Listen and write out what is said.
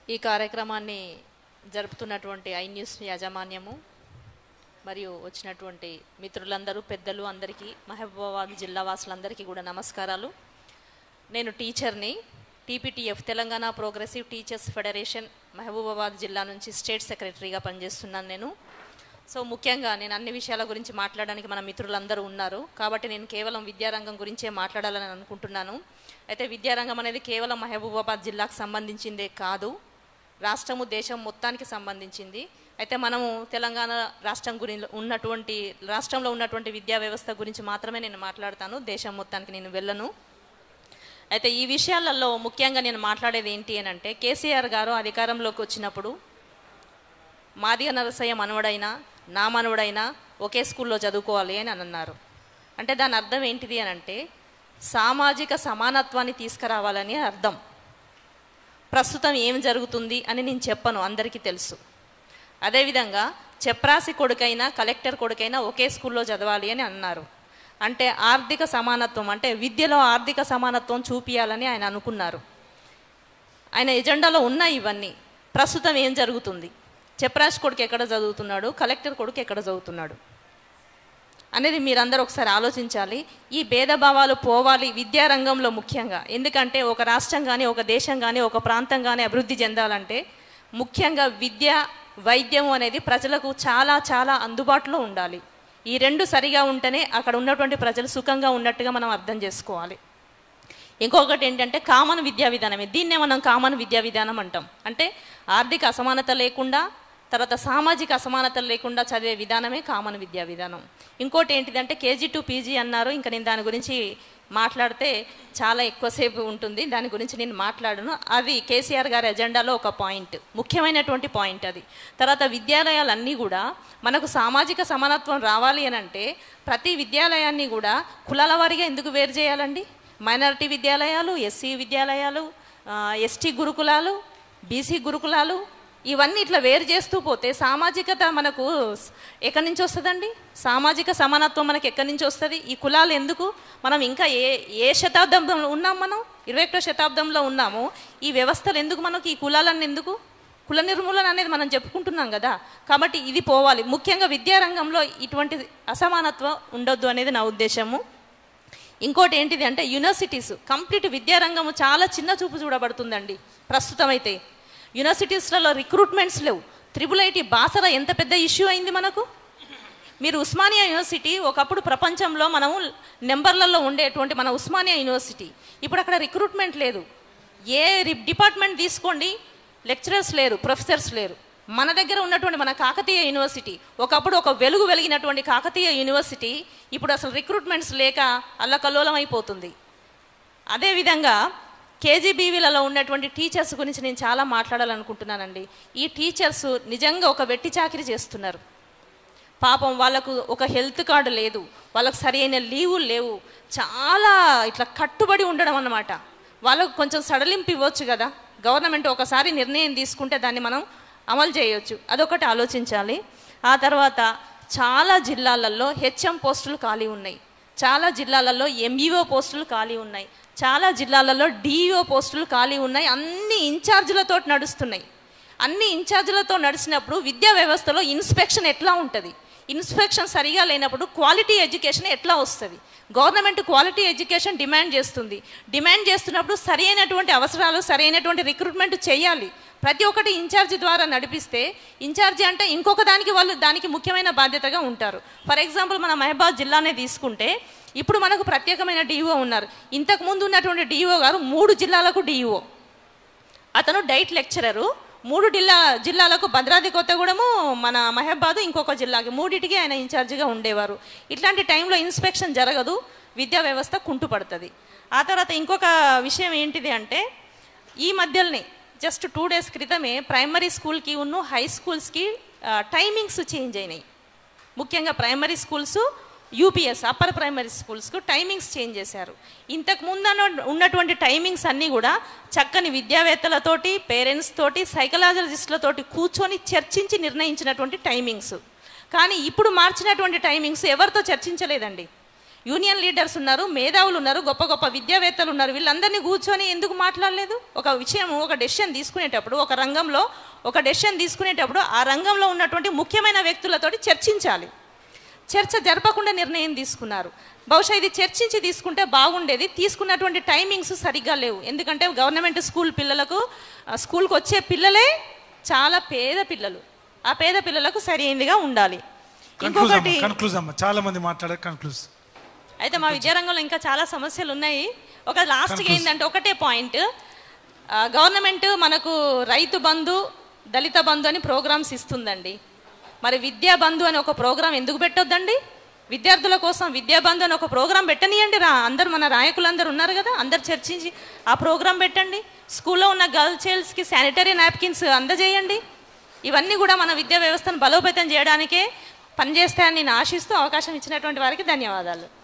ఈ కార్యక్రమాన్ని జరుపుతున్నటువంటి I news యాజమాన్యము మరియు వచ్చినటువంటి మిత్రులందరూ పెద్దలు అందరికీ మహబూబాబాద్ జిల్లా వాసులందరికీ కూడా నమస్కారాలు నేను టీచర్ని TPTF Telangana progressive teachers federation Mahabubabad జిల్లా నుంచి స్టేట్ సెక్రటరీగా పనిచేస్తున్నాను నేను సో ముఖ్యంగా నేను అన్ని విషయాల గురించి మాట్లాడడానికి మన మిత్రులందరూ ఉన్నారు కాబట్టి నేను కేవలం విద్యారంగం గురించే మాట్లాడాలని అనుకుంటున్నాను అయితే విద్యారంగం అనేది కేవలం మహబూబాబాద్ జిల్లాకు సంబంధించిందే కాదు రాష్ట్రము దేశం మొత్తానికి సంబంధించింది అయితే మనము తెలంగాణ రాష్ట్రం గురించి ఉన్నటువంటి రాష్ట్రంలో ఉన్నటువంటి విద్యా వ్యవస్థ గురించి మాత్రమే నేను మాట్లాడతాను దేశం మొత్తానికి నేను వెళ్ళను అయితే ఈ విషయాలలో ముఖ్యంగా నేను మాట్లాడేది ఏంటి అని అంటే కేసీఆర్ గారు అధికారంలోకి వచ్చినప్పుడు మాదిగ నరసయ్య మనవడైనా నా మనవడైనా ఒకే స్కూల్లో చదువుకోవాలి అని అన్నారు అంటే దాని అర్థం ఏంటిది అని అంటే సామాజిక సమానత్వాన్ని తీసుకురావాలని అర్థం ప్రస్తుతం ఏం జరుగుతుంది అని నేను చెప్పను అందరికీ తెలుసు అదేవిధంగా చెప్రాసి కొడుకైనా కలెక్టర్ కొడుకైనా ఒకే స్కూల్లో చదవాలి అని అన్నారు అంటే ఆర్థిక సమానత్వం అంటే విద్యలో ఆర్థిక సమానత్వం చూపియాలని ఆయన అనుకున్నారు ఆయన ఎజెండాలో ఉన్నాయి ఇవన్నీ ప్రస్తుతం ఏం జరుగుతుంది చెప్రాసి కొడుకు ఎక్కడ చదువుతున్నాడు కలెక్టర్ కొడుకు ఎక్కడ చదువుతున్నాడు అనేది మీరందరూ ఒకసారి ఆలోచించాలి ఈ భేదభావాలు పోవాలి విద్యారంగంలో ముఖ్యంగా ఎందుకంటే ఒక రాష్ట్రం కానీ ఒక దేశం కానీ ఒక ప్రాంతం కానీ అభివృద్ధి చెందాలంటే ముఖ్యంగా విద్య వైద్యం అనేది ప్రజలకు చాలా చాలా అందుబాటులో ఉండాలి ఈ రెండు సరిగా ఉంటేనే అక్కడ ఉన్నటువంటి ప్రజలు సుఖంగా ఉన్నట్టుగా మనం అర్థం చేసుకోవాలి ఇంకొకటి ఏంటంటే కామన్ విద్యా విధానమే దీన్నే మనం కామన్ విద్యా విధానం అంటాం అంటే ఆర్థిక అసమానత లేకుండా తర్వాత సామాజిక అసమానతలు లేకుండా చదివే విధానమే కామన్ విద్యా విధానం ఇంకోటి ఏంటిదంటే కేజీ టు పీజీ అన్నారు ఇంకా నేను దాని గురించి మాట్లాడితే చాలా ఎక్కువసేపు ఉంటుంది దాని గురించి నేను మాట్లాడను అది కేసీఆర్ గారి ఎజెండాలో ఒక పాయింట్ ముఖ్యమైనటువంటి పాయింట్ అది తర్వాత విద్యాలయాలన్నీ కూడా మనకు సామాజిక సమానత్వం రావాలి అని అంటే ప్రతి విద్యాలయాన్ని కూడా కులాల వారీగా ఎందుకు వేరు చేయాలండి మైనారిటీ విద్యాలయాలు ఎస్సీ విద్యాలయాలు ఎస్టీ గురుకులాలు బీసీ గురుకులాలు ఇవన్నీ ఇట్లా వేరు చేస్తూ పోతే సామాజికత మనకు ఎక్కడి నుంచి వస్తుందండి సామాజిక సమానత్వం మనకి ఎక్కడి నుంచి వస్తుంది ఈ కులాలు ఎందుకు మనం ఇంకా ఏ ఏ శతాబ్దంలో ఉన్నాం మనం ఇరవై ఒకటో శతాబ్దంలో ఉన్నాము ఈ వ్యవస్థలు ఎందుకు మనకి ఈ కులాలన్నీ ఎందుకు కుల నిర్మూలన అనేది మనం చెప్పుకుంటున్నాం కదా కాబట్టి ఇది పోవాలి ముఖ్యంగా విద్యారంగంలో ఇటువంటి అసమానత్వం ఉండొద్దు అనేది నా ఉద్దేశము ఇంకోటి ఏంటిది అంటే యూనివర్సిటీస్ కంప్లీట్ విద్యారంగము చాలా చిన్న చూపు చూడబడుతుందండి ప్రస్తుతం అయితే యూనివర్సిటీస్లలో రిక్రూట్మెంట్స్ లేవు త్రిబుల్ ఐటీ బాసర ఎంత పెద్ద ఇష్యూ అయింది మనకు మీరు ఉస్మానియా యూనివర్సిటీ ఒకప్పుడు ప్రపంచంలో మనము నెంబర్లలో ఉండేటువంటి మన ఉస్మానియా యూనివర్సిటీ ఇప్పుడు అక్కడ రిక్రూట్మెంట్ లేదు ఏ డిపార్ట్మెంట్ తీసుకోండి లెక్చరర్స్ లేరు ప్రొఫెసర్స్ లేరు మన దగ్గర ఉన్నటువంటి మన కాకతీయ యూనివర్సిటీ ఒకప్పుడు ఒక వెలుగు వెలిగినటువంటి కాకతీయ యూనివర్సిటీ ఇప్పుడు అసలు రిక్రూట్మెంట్స్ లేక అల్లకల్లోలం అయిపోతుంది అదేవిధంగా కేజీబీవీలలో ఉన్నటువంటి టీచర్స్ గురించి నేను చాలా మాట్లాడాలనుకుంటున్నానండి ఈ టీచర్స్ నిజంగా ఒక వెట్టి చాకిరి చేస్తున్నారు పాపం వాళ్ళకు ఒక హెల్త్ కార్డు లేదు వాళ్ళకు సరైన లీవులు లేవు చాలా ఇట్లా కట్టుబడి ఉండడం అన్నమాట వాళ్ళకు కొంచెం సడలింపు ఇవ్వచ్చు కదా గవర్నమెంట్ ఒకసారి నిర్ణయం తీసుకుంటే దాన్ని మనం అమలు చేయొచ్చు అదొకటి ఆలోచించాలి ఆ తర్వాత చాలా జిల్లాలలో హెచ్ఎం పోస్టులు ఖాళీ ఉన్నాయి చాలా జిల్లాలలో ఎంఈఓ పోస్టులు ఖాళీ ఉన్నాయి చాలా జిల్లాలలో డిఈఓ పోస్టులు ఖాళీ ఉన్నాయి అన్ని ఇన్ఛార్జీలతో నడుస్తున్నాయి అన్ని ఇన్ఛార్జీలతో నడిచినప్పుడు విద్యా వ్యవస్థలో ఇన్స్పెక్షన్ ఎట్లా ఉంటుంది ఇన్స్పెక్షన్ సరిగా లేనప్పుడు క్వాలిటీ ఎడ్యుకేషన్ ఎట్లా వస్తుంది గవర్నమెంట్ క్వాలిటీ ఎడ్యుకేషన్ డిమాండ్ చేస్తుంది డిమాండ్ చేస్తున్నప్పుడు సరి అయినటువంటి అవసరాలు సరైనటువంటి రిక్రూట్మెంట్ చేయాలి ప్రతి ఒక్కటి ఇన్ఛార్జి ద్వారా నడిపిస్తే ఇన్ఛార్జి అంటే ఇంకొక దానికి వాళ్ళు దానికి ముఖ్యమైన బాధ్యతగా ఉంటారు ఫర్ ఎగ్జాంపుల్ మన మహబాద్ జిల్లానే తీసుకుంటే ఇప్పుడు మనకు ప్రత్యేకమైన డిఈఓ ఉన్నారు ఇంతకు ముందు ఉన్నటువంటి డిఈఓ గారు మూడు జిల్లాలకు డిఈఓ అతను డైట్ లెక్చరరు మూడు జిల్లా జిల్లాలకు భద్రాద్రి కొత్తగూడెము మన మహబాద్ ఇంకొక జిల్లాకి మూడింటికి ఆయన ఇన్ఛార్జిగా ఉండేవారు ఇట్లాంటి టైంలో ఇన్స్పెక్షన్ జరగదు విద్యా వ్యవస్థ కుంటుపడుతుంది ఆ తర్వాత ఇంకొక విషయం ఏంటిది అంటే ఈ మధ్యలోనే జస్ట్ టూ డేస్ క్రితమే ప్రైమరీ స్కూల్కి ఉన్న హై స్కూల్స్కి టైమింగ్స్ చేంజ్ అయినాయి ముఖ్యంగా primary schools UPS upper primary స్కూల్స్కు టైమింగ్స్ చేంజ్ చేశారు ఇంతకు ముందు ఉన్నటువంటి టైమింగ్స్ అన్నీ కూడా చక్కని విద్యావేత్తలతోటి పేరెంట్స్ తోటి సైకలాజిస్టులతోటి కూర్చొని చర్చించి నిర్ణయించినటువంటి టైమింగ్స్ కానీ ఇప్పుడు మార్చినటువంటి టైమింగ్స్ ఎవరితో చర్చించలేదండి యూనియన్ లీడర్స్ ఉన్నారు మేధావులు ఉన్నారు గొప్ప గొప్ప విద్యావేత్తలు ఉన్నారు వీళ్ళందరినీ కూర్చొని ఎందుకు మాట్లాడలేదు ఒక విషయం ఒక డెసిషన్ తీసుకునేటప్పుడు ఒక రంగంలో ఒక డెసిషన్ తీసుకునేటప్పుడు ఆ రంగంలో ఉన్నటువంటి ముఖ్యమైన వ్యక్తులతోటి చర్చించాలి చర్చ జరపకుండా నిర్ణయం తీసుకున్నారు బహుశా ఇది చర్చించి తీసుకుంటే బాగుండేది తీసుకున్నటువంటి టైమింగ్స్ సరిగ్గా లేవు ఎందుకంటే గవర్నమెంట్ స్కూల్ పిల్లలకు ఆ, స్కూల్కి వచ్చే పిల్లలే చాలా పేద పిల్లలు ఆ పేద పిల్లలకు సరైనదిగా ఉండాలి కన్క్లూజ్ ఇంకొకటి అమ్మా కన్క్లూజ్ అమ్మా చాలా మంది మాట్లాడారు కన్క్లూజ్ అయితే మా విద్యారంగంలో ఇంకా చాలా సమస్యలు ఉన్నాయి ఒక లాస్ట్కి Conclude. ఏంటంటే ఒకటే పాయింట్ గవర్నమెంట్ మనకు రైతు బంధు దళిత బంధు అని ప్రోగ్రామ్స్ ఇస్తుందండి మరి విద్యా బంధు అని ఒక ప్రోగ్రాం ఎందుకు పెట్టొద్దండి విద్యార్థుల కోసం విద్యా బంధు అని ఒక ప్రోగ్రాం పెట్టనియండి రా అందరు మన నాయకులందరూ ఉన్నారు కదా అందరు చర్చించి ఆ ప్రోగ్రాం పెట్టండి స్కూల్లో ఉన్న గర్ల్ చైల్డ్స్కి శానిటరీ నాప్కిన్స్ అందజేయండి ఇవన్నీ కూడా మన విద్యా వ్యవస్థను బలోపేతం చేయడానికే పనిచేస్తాయని నేను ఆశిస్తూ అవకాశం ఇచ్చినటువంటి వారికి ధన్యవాదాలు